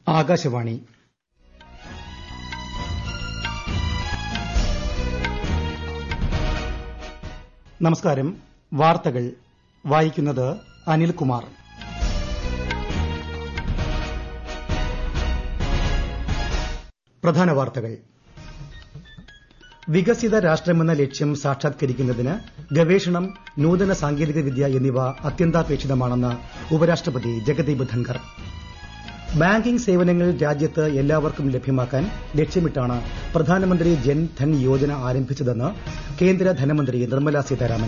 ആകാശവാണി നമസ്കാരം വാർത്തകൾ വായിക്കുന്നത് അനിൽകുമാർ പ്രധാന വാർത്തകൾ വികസിത രാഷ്ട്രമെന്ന ലക്ഷ്യം സാക്ഷാത്കരിക്കുന്നതിന് ഗവേഷണം നൂതന സാങ്കേതിക വിദ്യ എന്നിവ അത്യന്താപേക്ഷിതമാണെന്ന് ഉപരാഷ്ട്രപതി ജഗദീപ് ധൻഖർ ബാങ്കിംഗ് സേവനങ്ങൾ രാജ്യത്ത് എല്ലാവർക്കും ലഭ്യമാക്കാൻ ലക്ഷ്യമിട്ടാണ് പ്രധാനമന്ത്രി ജൻ ധൻ യോജന ആരംഭിച്ചതെന്ന് കേന്ദ്ര ധനമന്ത്രി നിർമ്മല സീതാരാമൻ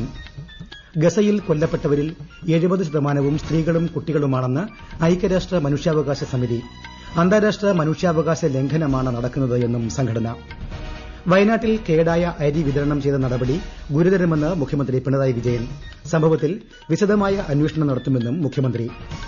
ഗസയിൽ കൊല്ലപ്പെട്ടവരിൽ എഴുപത് ശതമാനവും സ്ത്രീകളും കുട്ടികളുമാണെന്ന് ഐക്യരാഷ്ട്ര മനുഷ്യാവകാശ സമിതി അന്താരാഷ്ട്ര മനുഷ്യാവകാശ ലംഘനമാണ് നടക്കുന്നത് എന്നും സംഘടന വയനാട്ടിൽ കേടായ അരി വിതരണം ചെയ്ത നടപടി ഗുരുതരമെന്ന് മുഖ്യമന്ത്രി പിണറായി വിജയൻ സംഭവത്തിൽ വിശദമായ അന്വേഷണം നടത്തുമെന്നും മുഖ്യമന്ത്രി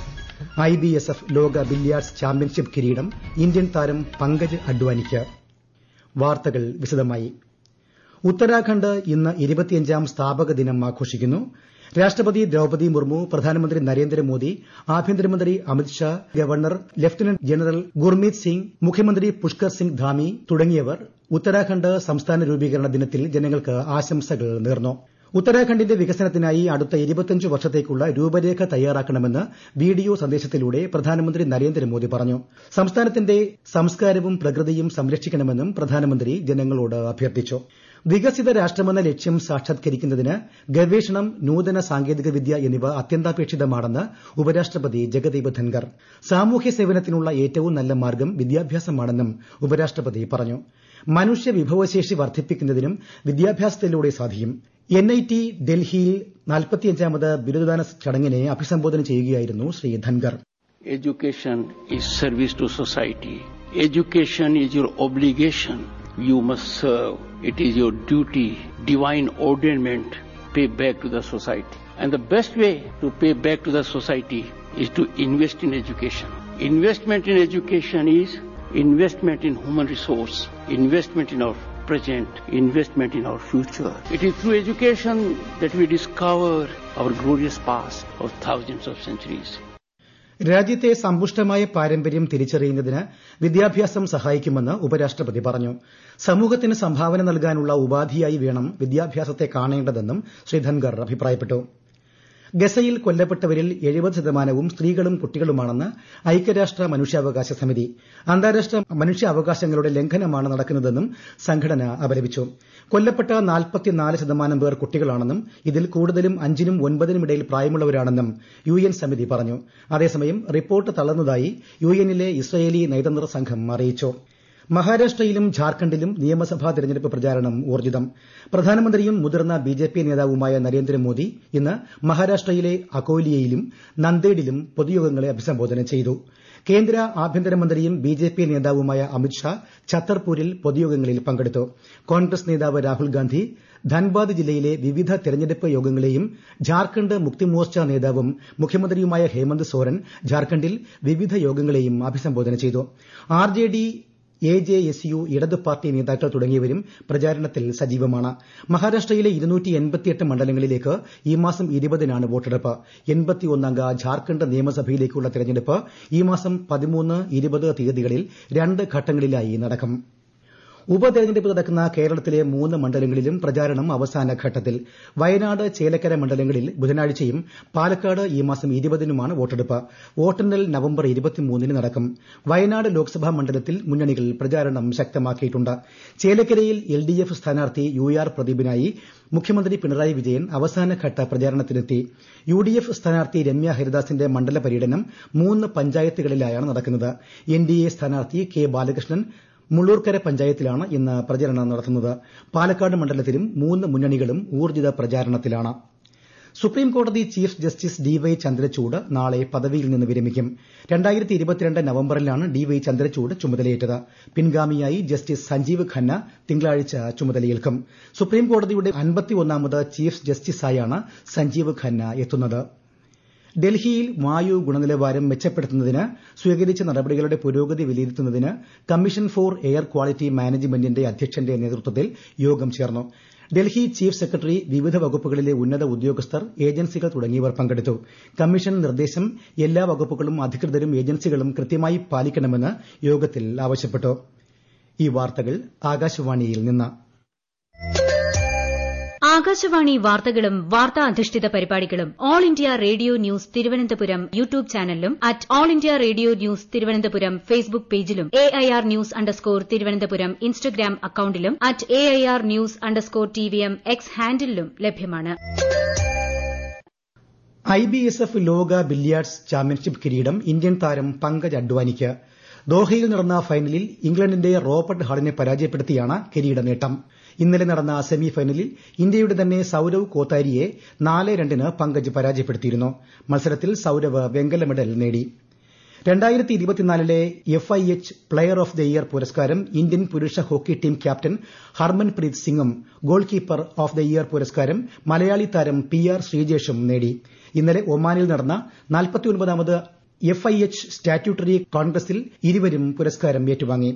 ഐബിഎസ്എഫ് ലോക ബില്ല്യാർഡ്സ് ചാമ്പ്യൻഷിപ്പ് കിരീടം ഇന്ത്യൻ താരം പങ്കജ് അഡ്വാനിക്ക് വാർത്തകൾ വിശദമായി ഉത്തരാഖണ്ഡ് ഇന്ന് ഇരുപത്തിയഞ്ചാം സ്ഥാപക ദിനം ആഘോഷിക്കുന്നു രാഷ്ട്രപതി ദ്രൌപദി മുർമു പ്രധാനമന്ത്രി നരേന്ദ്രമോദി ആഭ്യന്തരമന്ത്രി Amit Shah governor lieutenant general Gurmeet Singh മുഖ്യമന്ത്രി പുഷ്കർ സിംഗ് ധാമി തുടങ്ങിയവർ ഉത്തരാഖണ്ഡ് സംസ്ഥാന രൂപീകരണ ദിനത്തിൽ ജനങ്ങൾക്ക് ആശംസകൾ നേർന്നു ഉത്തരാഖണ്ഡിന്റെ വികസനത്തിനായി അടുത്ത ഇരുപത്തിയഞ്ച് വർഷത്തേക്കുള്ള രൂപരേഖ തയ്യാറാക്കണമെന്ന് വീഡിയോ സന്ദേശത്തിലൂടെ പ്രധാനമന്ത്രി നരേന്ദ്രമോദി പറഞ്ഞു സംസ്ഥാനത്തിന്റെ സംസ്കാരവും പ്രകൃതിയും സംരക്ഷിക്കണമെന്നും പ്രധാനമന്ത്രി ജനങ്ങളോട് അഭ്യർത്ഥിച്ചു വികസിത രാഷ്ട്രമെന്ന ലക്ഷ്യം സാക്ഷാത്കരിക്കുന്നതിന് ഗവേഷണം നൂതന സാങ്കേതിക വിദ്യ എന്നിവ അത്യന്താപേക്ഷിതമാണെന്ന് ഉപരാഷ്ട്രപതി ജഗദീപ് ധൻഖർ സാമൂഹ്യ സേവനത്തിനുള്ള ഏറ്റവും നല്ല മാർഗ്ഗം വിദ്യാഭ്യാസമാണെന്നും ഉപരാഷ്ട്രപതി പറഞ്ഞു മനുഷ്യ വിഭവശേഷി വർദ്ധിപ്പിക്കുന്നതിനും വിദ്യാഭ്യാസത്തിലൂടെ സാധിക്കും എൻ ഐ ടി ഡൽഹിയിൽ നാൽപ്പത്തിയഞ്ചാമത് ബിരുദദാന ചടങ്ങിനെ അഭിസംബോധന ചെയ്യുകയായിരുന്നു Shri Dhankhar Education is service to society. Education is your obligation. You must serve. It is your duty, divine ordainment, pay back to the society. And the best way to pay back to the society is to invest in education. Investment in education is investment in human resource, investment in our present, investment in our future. It is through education that we discover our glorious past of thousands of centuries. രാജ്യത്തെ സമ്പുഷ്ടമായ പാരമ്പര്യം തിരിച്ചറിയുന്നതിന് വിദ്യാഭ്യാസം സഹായിക്കുമെന്ന് ഉപരാഷ്ട്രപതി പറഞ്ഞു സമൂഹത്തിന് സംഭാവന നൽകാനുള്ള ഉപാധിയായി വേണം വിദ്യാഭ്യാസത്തെ കാണേണ്ടതെന്നും ശ്രീ ധൻഖർ അഭിപ്രായപ്പെട്ടു ഗസയിൽ കൊല്ലപ്പെട്ടവരിൽ എഴുപത് ശതമാനവും സ്ത്രീകളും കുട്ടികളുമാണെന്ന് ഐക്യരാഷ്ട്ര മനുഷ്യാവകാശ സമിതി അന്താരാഷ്ട്ര മനുഷ്യാവകാശങ്ങളുടെ ലംഘനമാണ് നടക്കുന്നതെന്നും സംഘടന അപലപിച്ചു കൊല്ലപ്പെട്ട നാൽപ്പത്തിനാല് ശതമാനം പേർ കുട്ടികളാണെന്നും ഇതിൽ കൂടുതലും അഞ്ചിനും ഒൻപതിനും ഇടയിൽ പ്രായമുള്ളവരാണെന്നും യു എൻ സമിതി പറഞ്ഞു അതേസമയം റിപ്പോർട്ട് തള്ളുന്നതായി യു എന്നിലെ ഇസ്രയേലി നയതന്ത്ര സംഘം അറിയിച്ചു മഹാരാഷ്ട്രയിലും ഝാർഖണ്ഡിലും നിയമസഭാ തെരഞ്ഞെടുപ്പ് പ്രചാരണം ഊർജ്ജിതം പ്രധാനമന്ത്രിയും മുതിർന്ന ബിജെപി നേതാവുമായ നരേന്ദ്രമോദി ഇന്ന് മഹാരാഷ്ട്രയിലെ അകോലിയയിലും നന്ദേഡിലും പൊതുയോഗങ്ങളെ അഭിസംബോധന ചെയ്തു കേന്ദ്ര ആഭ്യന്തരമന്ത്രിയും ബിജെപി നേതാവുമായ അമിത്ഷാ ഛത്തർപൂരിൽ പൊതുയോഗങ്ങളിൽ പങ്കെടുത്തു കോൺഗ്രസ് നേതാവ് രാഹുൽ ഗാന്ധി ധൻബാദ് ജില്ലയിലെ വിവിധ തെരഞ്ഞെടുപ്പ് യോഗങ്ങളെയും ഝാർഖണ്ഡ് മുക്തിമോർച്ച നേതാവും മുഖ്യമന്ത്രിയുമായ ഹേമന്ത് സോറൻ ഝാർഖണ്ഡിൽ വിവിധ യോഗങ്ങളെയും അഭിസംബോധന ചെയ്തു R J D A J S U ഇടതു പാർട്ടി നേതാക്കൾ തുടങ്ങിയവരും പ്രചാരണത്തിൽ സജീവമാണ് മഹാരാഷ്ട്രയിലെ മണ്ഡലങ്ങളിലേക്ക് ഈ മാസം ഇരുപതിനാണ് വോട്ടെടുപ്പ് എൺപത്തിയൊന്നംഗ ഝാർഖണ്ഡ് നിയമസഭയിലേക്കുള്ള തെരഞ്ഞെടുപ്പ് ഈ മാസം പതിമൂന്ന് ഇരുപത് തീയതികളിൽ രണ്ട് ഘട്ടങ്ങളിലായി നടക്കും ഉപതെരഞ്ഞെടുപ്പ് നടക്കുന്ന കേരളത്തിലെ മൂന്ന് മണ്ഡലങ്ങളിലും പ്രചാരണം അവസാന ഘട്ടത്തിൽ വയനാട് ചേലക്കര മണ്ഡലങ്ങളിൽ ബുധനാഴ്ചയും പാലക്കാട് ഈ മാസം ഇരുപതിനുമാണ് വോട്ടെടുപ്പ് വോട്ടെണ്ണൽ നവംബർ ഇരുപത്തിമൂന്നിന് നടക്കും വയനാട് ലോക്സഭാ മണ്ഡലത്തിൽ മുന്നണികൾ പ്രചാരണം ശക്തമാക്കിയിട്ടുണ്ട് ചേലക്കരയിൽ എൽ ഡി എഫ് സ്ഥാനാർത്ഥി യു ആർ പ്രദീപിനായി മുഖ്യമന്ത്രി പിണറായി വിജയൻ അവസാനഘട്ട പ്രചാരണത്തിനെത്തി യു ഡി എഫ് സ്ഥാനാർത്ഥി രമ്യ ഹരിദാസിന്റെ മണ്ഡല പര്യടനം മൂന്ന് പഞ്ചായത്തുകളിലായാണ് നടക്കുന്നത് എൻ ഡി എ സ്ഥാനാർത്ഥി കെ ബാലകൃഷ്ണൻ മുള്ളൂർക്കര പഞ്ചായത്തിലാണ് ഇന്ന് പ്രചരണം നടത്തുന്നത് പാലക്കാട് മണ്ഡലത്തിലും മൂന്ന് മുന്നണികളും ഊർജ്ജിത പ്രചാരണത്തിലാണ് സുപ്രീംകോടതി chief justice D Y Chandrachud നാളെ പദവിയിൽ നിന്ന് വിരമിക്കും നവംബറിലാണ് ഡി വൈ ചന്ദ്രചൂഡ് ചുമതലയേറ്റത് പിൻഗാമിയായി ജസ്റ്റിസ് സഞ്ജീവ് ഖന്ന തിങ്കളാഴ്ച ചുമതലയേൽക്കും സുപ്രീംകോടതിയുടെ അൻപത്തിയൊന്നാമത് ചീഫ് ജസ്റ്റിസായാണ് സഞ്ജീവ് ഖന്ന എത്തുന്നത് ഡൽഹിയിൽ വായു ഗുണനിലവാരം മെച്ചപ്പെടുത്തുന്നതിന് സ്വീകരിച്ച നടപടികളുടെ പുരോഗതി വിലയിരുത്തുന്നതിന് കമ്മീഷൻ ഫോർ എയർ ക്വാളിറ്റി മാനേജ്മെന്റിന്റെ അധ്യക്ഷന്റെ നേതൃത്വത്തിൽ യോഗം ചേർന്നു ഡൽഹി ചീഫ് സെക്രട്ടറി വിവിധ വകുപ്പുകളിലെ ഉന്നത ഉദ്യോഗസ്ഥർ ഏജൻസികൾ തുടങ്ങിയവർ പങ്കെടുത്തു കമ്മീഷൻ നിർദ്ദേശം എല്ലാ വകുപ്പുകളും അധികൃതരും ഏജൻസികളും കൃത്യമായി പാലിക്കണമെന്ന് യോഗത്തിൽ ആവശ്യപ്പെട്ടു ഈ വാർത്തകൾ ആകാശവാണിയിൽ നിന്ന് ആകാശവാണി വാർത്തകളും വാർത്താ അധിഷ്ഠിത പരിപാടികളും All India Radio news Thiruvananthapuram YouTube ചാനലിലും at All India Radio news Thiruvananthapuram Facebook പേജിലും A I R news underscore Thiruvananthapuram Instagram അക്കൌണ്ടിലും at A I R news underscore T V M X ഹാൻഡിലും ലഭ്യമാണ് ഐ ബി എസ് എഫ് ലോക billiards championship കിരീടം Indian താരം പങ്കജ് അഡ്വാനിക്ക് ദോഹയിൽ നടന്ന ഫൈനലിൽ ഇംഗ്ലണ്ടിന്റെ റോബർട്ട് ഹാളിനെ പരാജയപ്പെടുത്തിയാണ് കിരീട നേട്ടം ഇന്നലെ നടന്ന സെമി ഫൈനലിൽ ഇന്ത്യയുടെ തന്നെ സൌരവ് കോത്താരിയെ നാല് രണ്ടിന് പങ്കജ് പരാജയപ്പെടുത്തിയിരുന്നു മത്സരത്തിൽ സൌരവ് വെങ്കല മെഡൽ നേടി രണ്ടായിരത്തി ഇരുപത്തിനാലിലെ F I H player of the year പുരസ്കാരം ഇന്ത്യൻ പുരുഷ ഹോക്കി ടീം ക്യാപ്റ്റൻ ഹർമൻപ്രീത് സിംഗും goalkeeper of the year പുരസ്കാരം മലയാളി താരം പി ആർ ശ്രീജേഷും നേടി ഇന്നലെ ഒമാനിൽ നടന്ന നാൽപ്പത്തിയൊൻപതാമത് എഫ് ഐ എച്ച് സ്റ്റാറ്റ്യൂട്ടറി കോൺഗ്രസിൽ ഇരുവരും പുരസ്കാരം ഏറ്റുവാങ്ങി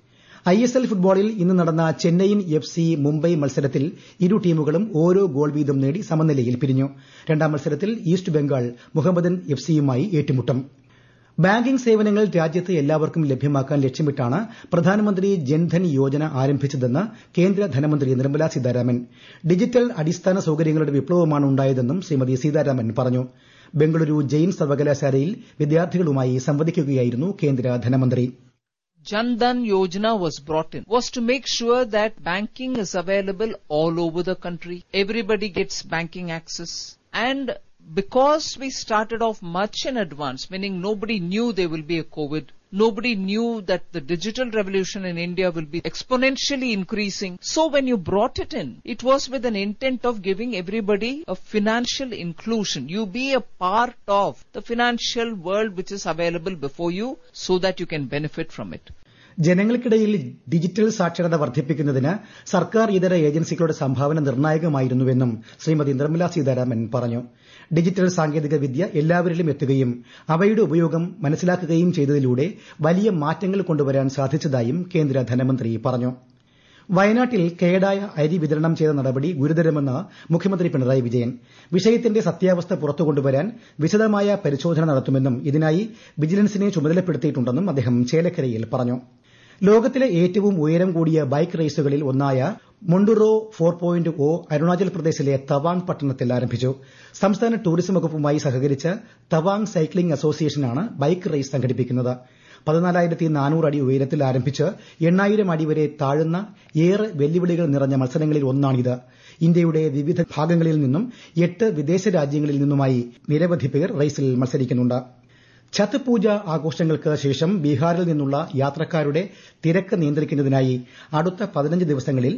ഐ എസ് എൽ ഫുട്ബോളിൽ ഇന്ന് നടന്ന ചെന്നൈയിൻ എഫ് സി മുംബൈ മത്സരത്തിൽ ഇരു ടീമുകളും ഓരോ ഗോൾ വീതം നേടി സമനിലയിൽ പിരിഞ്ഞു രണ്ടാം മത്സരത്തിൽ ഈസ്റ്റ് ബംഗാൾ മുഹമ്മദൻ എഫ് സിയുമായി ഏറ്റുമുട്ടും ബാങ്കിംഗ് സേവനങ്ങൾ രാജ്യത്ത് എല്ലാവർക്കും ലഭ്യമാക്കാൻ ലക്ഷ്യമിട്ടാണ് പ്രധാനമന്ത്രി ജൻധൻ യോജന ആരംഭിച്ചതെന്ന് കേന്ദ്ര ധനമന്ത്രി നിർമ്മല സീതാരാമൻ ഡിജിറ്റൽ അടിസ്ഥാന സൌകര്യങ്ങളുടെ വിപ്ലവമാണ് ഉണ്ടായതെന്നും ശ്രീമതി സീതാരാമൻ പറഞ്ഞു ബംഗളൂരു ജെയിൻ സർവകലാശാലയിൽ വിദ്യാർത്ഥികളുമായി സംവദിക്കുകയായിരുന്നു കേന്ദ്ര ധനമന്ത്രി Jan Dhan Yojana was brought in was to make sure that banking is available all over the country. Everybody gets banking access. And because we started off much in advance, meaning nobody knew there will be a COVID, nobody knew that the digital revolution in India will be exponentially increasing. So when you brought it in, it was with an intent of giving everybody a financial inclusion. You be a part of the financial world which is available before you so that you can benefit from it. ജനങ്ങൾക്കിടയിൽ digital സാക്ഷരത വർദ്ധിപ്പിക്കുന്നതിന് സർക്കാർ ഇതര ഏജൻസികളുടെ സംഭാവന നിർണായകമായിരുന്നുവെന്നും ശ്രീമതി നിർമ്മല സീതാരാമൻ പറഞ്ഞു digital സാങ്കേതിക വിദ്യ എല്ലാവരിലും എത്തുകയും അവയുടെ ഉപയോഗം മനസ്സിലാക്കുകയും ചെയ്തതിലൂടെ വലിയ മാറ്റങ്ങൾ കൊണ്ടുവരാൻ സാധിച്ചതായും കേന്ദ്ര ധനമന്ത്രി പറഞ്ഞു വയനാട്ടിൽ കേടായ അരി വിതരണം ചെയ്ത നടപടി ഗുരുതരമെന്ന് മുഖ്യമന്ത്രി പിണറായി വിജയൻ വിഷയത്തിന്റെ സത്യാവസ്ഥ പുറത്തുകൊണ്ടുവരാൻ വിശദമായ പരിശോധന നടത്തുമെന്നും ഇതിനായി വിജിലൻസിനെ ചുമതലപ്പെടുത്തിയിട്ടുണ്ടെന്നും അദ്ദേഹം ചേലക്കരയിൽ പറഞ്ഞു ലോകത്തിലെ ഏറ്റവും ഉയരം കൂടിയ ബൈക്ക് റേസുകളിൽ ഒന്നായ Monduro four point O Arunachal Pradesh Tawang പട്ടണത്തിൽ ആരംഭിച്ചു സംസ്ഥാന ടൂറിസം വകുപ്പുമായി സഹകരിച്ച് തവാങ് സൈക്ലിംഗ് അസോസിയേഷനാണ് ബൈക്ക് റേസ് സംഘടിപ്പിക്കുന്നത് പതിനാലായിരത്തി നാനൂറ് അടി ഉയരത്തിൽ ആരംഭിച്ച് എണ്ണായിരം അടി വരെ താഴുന്ന ഏറെ വെല്ലുവിളികൾ നിറഞ്ഞ മത്സരങ്ങളിൽ ഒന്നാണിത് ഇന്ത്യയുടെ വിവിധ ഭാഗങ്ങളിൽ നിന്നും എട്ട് വിദേശ രാജ്യങ്ങളിൽ നിന്നുമായി നിരവധി പേർ റേസിൽ മത്സരിക്കുന്നുണ്ട് ഛത്ത് പൂജ ആഘോഷങ്ങൾക്ക് ശേഷം ബീഹാറിൽ നിന്നുള്ള യാത്രക്കാരുടെ തിരക്ക് നിയന്ത്രിക്കുന്നതിനായി അടുത്ത പതിനഞ്ച് ദിവസങ്ങളിൽ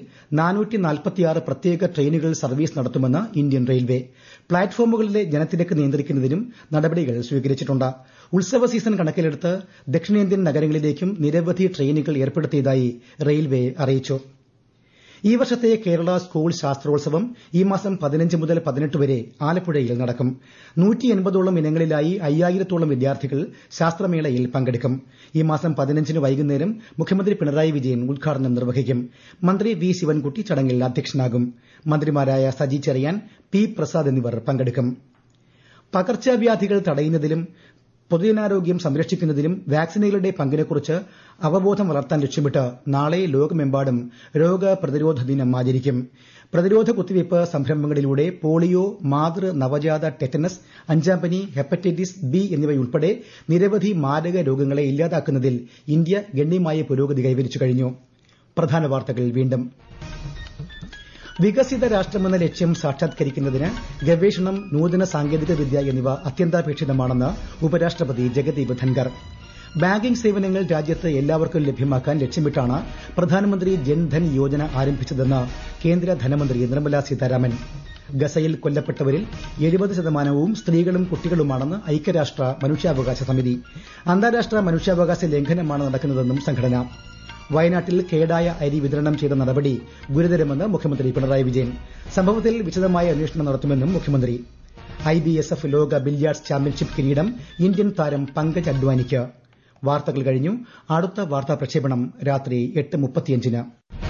പ്രത്യേക ട്രെയിനുകൾ സർവീസ് നടത്തുമെന്ന് ഇന്ത്യൻ റെയിൽവേ പ്ലാറ്റ്ഫോമുകളിലെ ജനത്തിരക്ക് നിയന്ത്രിക്കുന്നതിനും നടപടികൾ സ്വീകരിച്ചിട്ടുണ്ട് ഉത്സവ സീസൺ കണക്കിലെടുത്ത് ദക്ഷിണേന്ത്യൻ നഗരങ്ങളിലേക്കും നിരവധി ട്രെയിനുകൾ ഏർപ്പെടുത്തിയതായി റെയിൽവേ അറിയിച്ചു ഈ വർഷത്തെ കേരള സ്കൂൾ ശാസ്ത്രോത്സവം ഈ മാസം പതിനഞ്ച് മുതൽ പതിനെട്ട് വരെ ആലപ്പുഴയിൽ നടക്കും നൂറ്റി എൺപതോളം ഇനങ്ങളിലായി അയ്യായിരത്തോളം വിദ്യാർത്ഥികൾ ശാസ്ത്രമേളയിൽ പങ്കെടുക്കും ഈ മാസം പതിനഞ്ചിന് വൈകുന്നേരം മുഖ്യമന്ത്രി പിണറായി വിജയൻ ഉദ്ഘാടനം നിർവഹിക്കും മന്ത്രി വി ശിവൻകുട്ടി ചടങ്ങിൽ അധ്യക്ഷനാകും മന്ത്രിമാരായ സജി ചെറിയാൻ പി പ്രസാദ് എന്നിവർ പങ്കെടുക്കും പകർച്ചവ്യാധികൾ തടയുന്നതിലും പൊതുജനാരോഗ്യം സംരക്ഷിക്കുന്നതിലും വാക്സിനുകളുടെ പങ്കിനെക്കുറിച്ച് അവബോധം വളർത്താൻ ലക്ഷ്യമിട്ട് നാളെ ലോകമെമ്പാടും രോഗപ്രതിരോധ ദിനം ആചരിക്കും പ്രതിരോധ കുത്തിവയ്പ് സംരംഭങ്ങളിലൂടെ പോളിയോ മാതൃ നവജാത ടെറ്റനസ് അഞ്ചാംപനി ഹെപ്പറ്റൈറ്റിസ് ബി എന്നിവയുൾപ്പെടെ നിരവധി മാരക രോഗങ്ങളെ ഇല്ലാതാക്കുന്നതിൽ ഇന്ത്യ ഗണ്യമായ പുരോഗതി കൈവരിച്ചു കഴിഞ്ഞു പ്രധാന വാർത്തകൾ വീണ്ടും വികസിത രാഷ്ട്രമെന്ന ലക്ഷ്യം സാക്ഷാത്കരിക്കുന്നതിന് ഗവേഷണം നൂതന സാങ്കേതിക വിദ്യ എന്നിവ അത്യന്താപേക്ഷിതമാണെന്ന് ഉപരാഷ്ട്രപതി ജഗദീപ് ധൻകർ ബാങ്കിംഗ് സേവനങ്ങൾ രാജ്യത്ത് എല്ലാവർക്കും ലഭ്യമാക്കാൻ ലക്ഷ്യമിട്ടാണ് പ്രധാനമന്ത്രി ജൻധൻ യോജന ആരംഭിച്ചതെന്ന് കേന്ദ്ര ധനമന്ത്രി നിർമ്മല സീതാരാമൻ ഗസയിൽ കൊല്ലപ്പെട്ടവരിൽ എഴുപത് ശതമാനവും സ്ത്രീകളും കുട്ടികളുമാണെന്ന് ഐക്യരാഷ്ട്ര മനുഷ്യാവകാശ സമിതി അന്താരാഷ്ട്ര മനുഷ്യാവകാശ ലംഘനമാണ് നടക്കുന്നതെന്നും സംഘടന വയനാട്ടിൽ കേടായ അരി വിതരണം ചെയ്ത നടപടി ഗുരുതരമെന്ന് മുഖ്യമന്ത്രി പിണറായി വിജയൻ സംഭവത്തിൽ വിശദമായ അന്വേഷണം നടത്തുമെന്നും മുഖ്യമന്ത്രി ഐ ബി എസ് എഫ് ലോക ബില്യാർഡ്സ് ചാമ്പ്യൻഷിപ്പ് കിരീടം ഇന്ത്യൻ താരം പങ്കജ് അഡ്വാനിക്ക് വാർത്തകൾ കഴിഞ്ഞു അടുത്ത വാർത്താ പ്രക്ഷേപണം രാത്രി എട്ട് മുപ്പത്തിയഞ്ചിന്